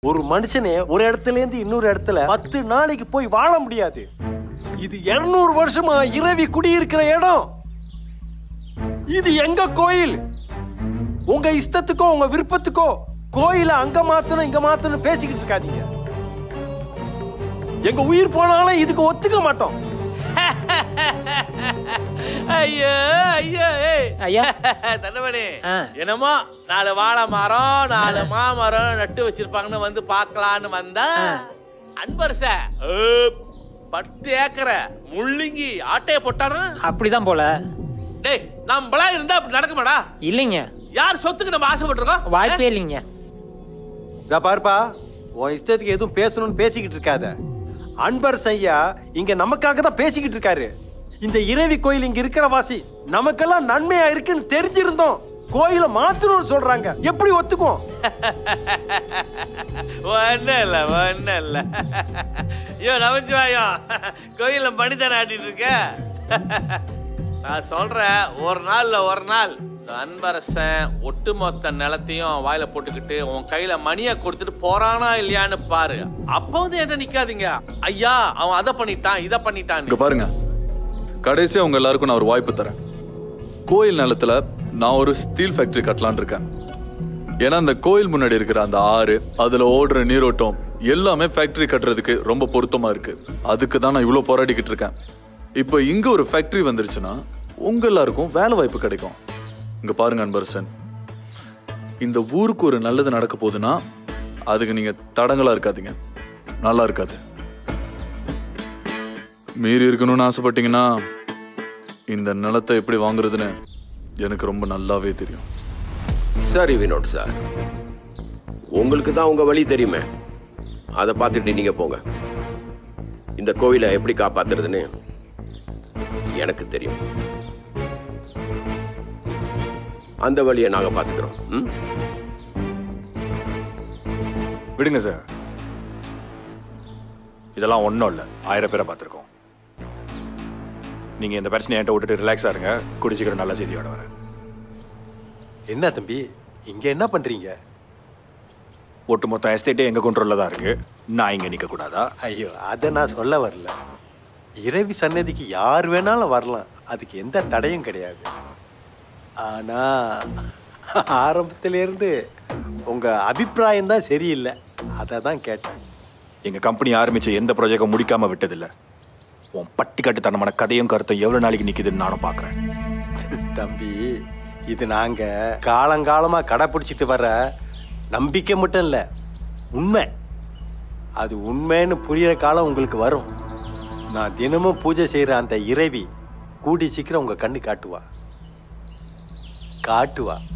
ஒரு மனுஷனே ஒரு இடத்துல இருந்து இன்னொரு இடத்துல பத்து நாளைக்கு போய் வாழ முடியாது இது 200 வருஷமா இரவி குடியிருக்கிற இடம் இது எங்க கோயில் உங்க இஷ்டத்துக்கோ உங்க விருப்பத்துக்கோ கோயில அங்க மாத்தணும் இங்க மாத்தணும் பேசிக்கிட்டு இருக்காதீங்க எங்க உயிர் போனாலும் இதுக்கு ஒத்துக்க மாட்டோம் ஐயோ ஐயோ ஏய் ஐயா தண்டமணி ஆ. என்னமோ நாலு வாழை மரம் நாலு மாமரம் நட்டு வச்சிருப்பாங்கன்னு வந்து பார்க்கலான்னு வந்தா அன்பரச பத்து ஏக்கர முள்ளிங்கி ஆட்டைய போட்டானா அப்படிதான் போல டேய் நம்மளா இருந்தா அப்படி நடக்குமாடா இல்லைங்க யார் சொத்துக்கு நம்ம ஆசைப்பட்டிருக்கோம் வாய்ப்பே இல்லைங்க இதா பாருப்பா உன் இஷ்டத்துக்கு எதுவும் பேசணும்னு பேசிக்கிட்டு இருக்காத அன்பர் ஐயா இங்க நமக்காக தான் பேசிக்கிட்டு இருக்காரு இந்த இரவி கோயில் இங்க இருக்கிற வாசி நமக்கெல்லாம் நன்மையா இருக்குன்னு தெரிஞ்சிருந்தோம் கோயிலை மாத்தணும்னு சொல்றாங்க எப்படி ஒத்துக்குவோம் ஒன்னும் இல்ல ஒன்னும் இல்ல ஐயோ நமச்சிவாயோ கோயில்ல மனிதன் ஆடிட்டு இருக்க நான் சொல்றேன் ஒரு நாள்ல ஒரு நாள் இந்த அன்பரசன் ஒட்டுமொத்த நிலத்தையும் வாயில போட்டுக்கிட்டு உன் கையில மணியை கொடுத்துட்டு போறானா இல்லையான்னு பாரு அப்ப வந்து என்ன நிக்காதீங்க ஐயா அவன் அதை பண்ணிட்டான் இதை பண்ணிட்டான் இங்க பாருங்க கடைசியா உங்க எல்லாருக்கும் நான் ஒரு வாய்ப்பு தரேன் கோயில் நிலத்துல நான் ஒரு ஸ்டீல் ஃபேக்டரி கட்டலாம்னு இருக்கேன் ஏன்னா அந்த கோயில் முன்னாடி இருக்கிற அந்த ஆறு அதுல ஓடுற நீரோட்டம் எல்லாமே ஃபேக்டரி கட்டுறதுக்கு ரொம்ப பொருத்தமா இருக்கு அதுக்கு தான் நான் இவ்வளவு போராடிக்கிட்டு இருக்கேன் இப்போ இங்க ஒரு ஃபேக்டரி வந்துருச்சுன்னா உங்க எல்லாருக்கும் வேலை வாய்ப்பு கிடைக்கும் இங்க பாருங்க அன்பரசன் இந்த ஊருக்கு ஒரு நல்லது நடக்க போகுதுன்னா அதுக்கு நீங்க தடங்களா இருக்காதீங்க நல்லா இருக்காது மீறி இருக்கணும்னு ஆசைப்பட்டீங்கன்னா இந்த நிலத்தை எப்படி வாங்குறதுன்னு எனக்கு ரொம்ப நல்லாவே தெரியும் சரி வினோட் சார் உங்களுக்கு தான் உங்க வழி தெரியுமே அதை பார்த்துட்டு நீங்க போங்க இந்த கோயிலை எப்படி காப்பாத்துறதுன்னு எனக்கு தெரியும் அந்த வழியை நாங்க பார்த்துக்கிறோம் ம்? விடுங்க சார் இதெல்லாம் ஒன்றும் இல்லை ஆயிரம் பேரை பார்த்துருக்கோம் நீங்கள் இந்த பிரச்சனையை என்கிட்ட விட்டுட்டு ரிலாக்ஸாக இருங்க குடிச்சிக்கிற நல்ல செய்தியோட வரேன் என்ன தம்பி இங்க என்ன பண்றீங்க ஒட்டுமொத்த எஸ்டேட்டே எங்கள் கண்ட்ரோலில் தான் இருக்கு நான் இங்கே நிற்கக்கூடாதா ஐயோ அதை நான் சொல்ல வரல இரவி சன்னதிக்கு யார் வேணாலும் வரலாம் அதுக்கு எந்த தடையும் கிடையாது ஆனா ஆரம்பத்திலேருந்து உங்க அபிப்பிராயம் தான் சரியில்லை அதை தான் கேட்டேன் எங்கள் கம்பெனி ஆரம்பித்த எந்த ப்ராஜெக்டும் முடிக்காமல் விட்டதில்லை உன் பட்டிக்காட்டுத்தனமான கதையும் கருத்தும் எவ்வளோ நாளைக்கு நிற்குதுன்னு நானும் பார்க்குறேன் தம்பி இது நாங்க காலங்காலமா கடைப்பிடிச்சிட்டு வர நம்பிக்கை மட்டும் இல்ல உண்மை அது உண்மைன்னு புரியுற காலம் உங்களுக்கு வரும் நான் தினமும் பூஜை செய்யற அந்த இறைவி கூடி சீக்கிரம் உங்க கண்ணு காட்டுவா காட்டுவா